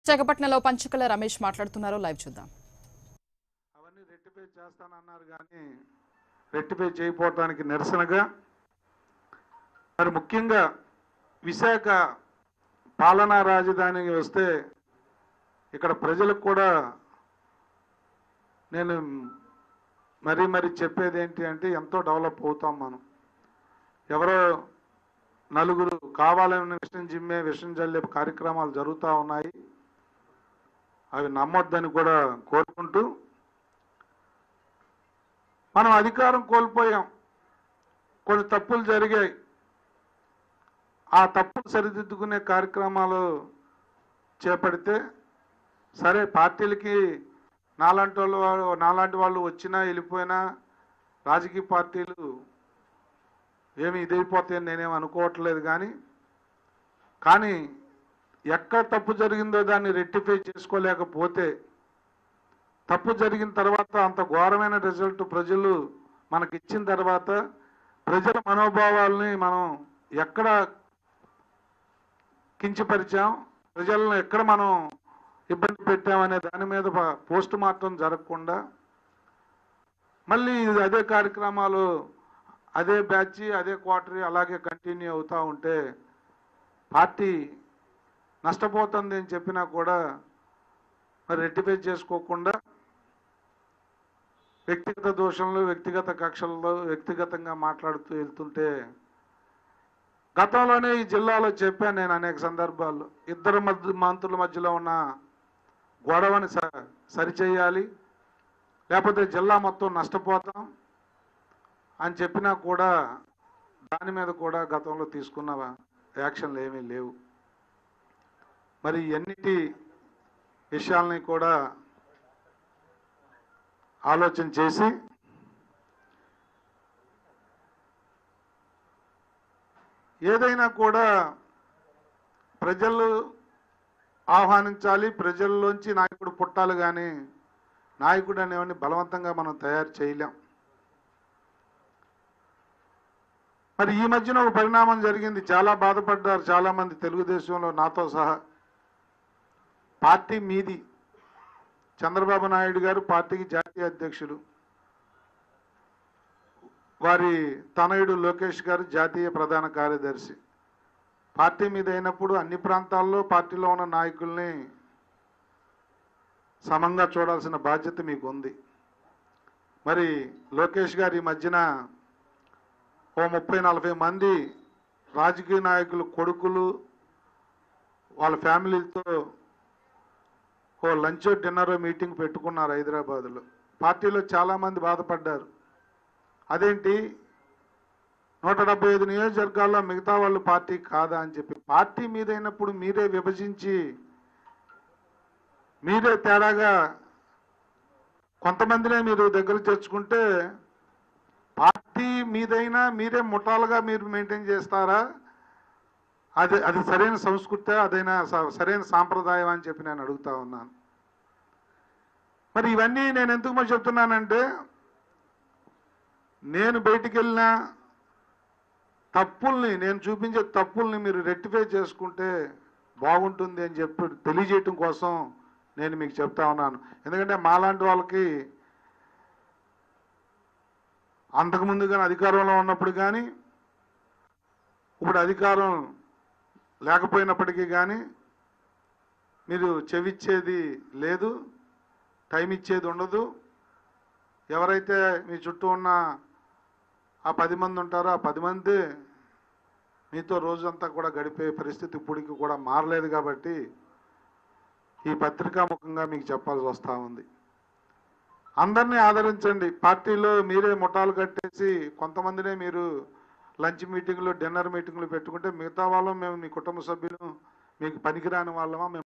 విశాఖపట్నంలో పంచకల రమేష్ మాట్లాడుతున్నారు లైవ్ చూద్దాం అవన్నీ రెట్టిఫై చేస్తానన్నారు కానీ రెట్టిఫై చేయకపోవటానికి నిరసనగా మరి ముఖ్యంగా విశాఖ పాలనా రాజధానికి వస్తే ఇక్కడ ప్రజలకు కూడా నేను మరీ మరీ చెప్పేది ఏంటి అంటే ఎంతో డెవలప్ అవుతాం మనం ఎవరో నలుగురు కావాలని విషయం జిమ్మే విషయం జల్లే కార్యక్రమాలు జరుగుతూ ఉన్నాయి అవి నమ్మొద్దని కూడా కోరుకుంటూ మనం అధికారం కోల్పోయాం కొన్ని తప్పులు జరిగాయి ఆ తప్పులు సరిదిద్దుకునే కార్యక్రమాలు చేపడితే సరే పార్టీలకి నాలాంటి వాళ్ళు నాలాంటి వాళ్ళు వచ్చినా వెళ్ళిపోయినా రాజకీయ పార్టీలు ఏమి ఇదైపోతాయని నేనేం అనుకోవట్లేదు కానీ కానీ ఎక్కడ తప్పు జరిగిందో దాన్ని రెక్టిఫై చేసుకోలేకపోతే తప్పు జరిగిన తర్వాత అంత ఘోరమైన రిజల్ట్ ప్రజలు మనకి ఇచ్చిన తర్వాత ప్రజల మనోభావాల్ని మనం ఎక్కడ కించపరిచాం ప్రజలను ఎక్కడ మనం ఇబ్బంది పెట్టామనే దాని మీద పోస్ట్ మార్టం జరగకుండా మళ్ళీ ఇది అదే కార్యక్రమాలు అదే బ్యాచ్ అదే క్వార్టరీ అలాగే కంటిన్యూ అవుతూ ఉంటే పార్టీ నష్టపోతుంది అని చెప్పినా కూడా మరి రెక్టిఫై చేసుకోకుండా వ్యక్తిగత దోషంలో వ్యక్తిగత కక్షల్లో వ్యక్తిగతంగా మాట్లాడుతూ వెళ్తుంటే గతంలోనే ఈ జిల్లాలో చెప్పాను నేను అనేక సందర్భాల్లో ఇద్దరు మధ్య మంత్రుల మధ్యలో ఉన్న గొడవని స సరిచేయాలి లేకపోతే జిల్లా మొత్తం నష్టపోతాం అని చెప్పినా కూడా దాని మీద కూడా గతంలో తీసుకున్న యాక్షన్లు ఏమీ లేవు మరి ఎన్నిటి విషయాల్ని కూడా ఆలోచన చేసి ఏదైనా కూడా ప్రజలు ఆహ్వానించాలి ప్రజల్లోంచి నాయకుడు పుట్టాలి కానీ నాయకుడు అనేవాడిని బలవంతంగా మనం తయారు చేయలేం మరి ఈ మధ్యన ఒక పరిణామం జరిగింది చాలా బాధపడ్డారు చాలా మంది తెలుగుదేశంలో నాతో సహా పార్టీ మీది చంద్రబాబు నాయుడు గారు పార్టీకి జాతీయ అధ్యక్షులు వారి తనయుడు లోకేష్ గారు జాతీయ ప్రధాన కార్యదర్శి పార్టీ మీద అయినప్పుడు అన్ని ప్రాంతాల్లో పార్టీలో ఉన్న నాయకుల్ని సమంగా చూడాల్సిన బాధ్యత మీకు ఉంది మరి లోకేష్ గారు ఈ మధ్యన ఓ ముప్పై నలభై మంది రాజకీయ నాయకులు కొడుకులు వాళ్ళ ఫ్యామిలీలతో ఓ లంచ్ డిన్నర్ మీటింగ్ పెట్టుకున్నారు హైదరాబాద్లో పార్టీలో చాలామంది బాధపడ్డారు అదేంటి నూట డెబ్బై ఐదు నియోజకవర్గాల్లో మిగతా వాళ్ళు పార్టీ కాదా అని చెప్పి పార్టీ మీద అయినప్పుడు మీరే విభజించి మీరే తేడాగా కొంతమందినే మీరు దగ్గర చేర్చుకుంటే పార్టీ మీదైనా మీరే ముఠాలుగా మీరు మెయింటైన్ చేస్తారా అది అది సరైన సంస్కృతి అదైనా స- సరైన సాంప్రదాయం అని చెప్పి నేను అడుగుతా ఉన్నాను మరి ఇవన్నీ నేను ఎందుకు మరి చెప్తున్నానంటే నేను బయటికి వెళ్ళినా తప్పుల్ని నేను చూపించే తప్పుల్ని మీరు రెక్టిఫై చేసుకుంటే బాగుంటుంది అని చెప్పి తెలియజేయటం కోసం నేను మీకు చెప్తా ఉన్నాను ఎందుకంటే మాలాంటి వాళ్ళకి అంతకుముందు కానీ అధికారంలో ఉన్నప్పుడు కానీ ఇప్పుడు అధికారం లేకపోయినప్పటికీ కానీ మీరు చెవిచ్చేది లేదు టైం ఇచ్చేది ఉండదు ఎవరైతే మీ చుట్టూ ఉన్న ఆ పది మంది ఉంటారో ఆ పది మంది మీతో రోజంతా కూడా గడిపే పరిస్థితి ఇప్పటికి కూడా మారలేదు కాబట్టి ఈ పత్రికాముఖంగా మీకు చెప్పాల్సి వస్తూ ఉంది అందరినీ ఆదరించండి పార్టీలో మీరే ముఠాలు కట్టేసి కొంతమందినే మీరు లంచ్ మీటింగ్లు డిన్నర్ మీటింగ్లు పెట్టుకుంటే మిగతా వాళ్ళం మేము మీ కుటుంబ సభ్యులు మీకు పనికిరాని వాళ్ళమా మేము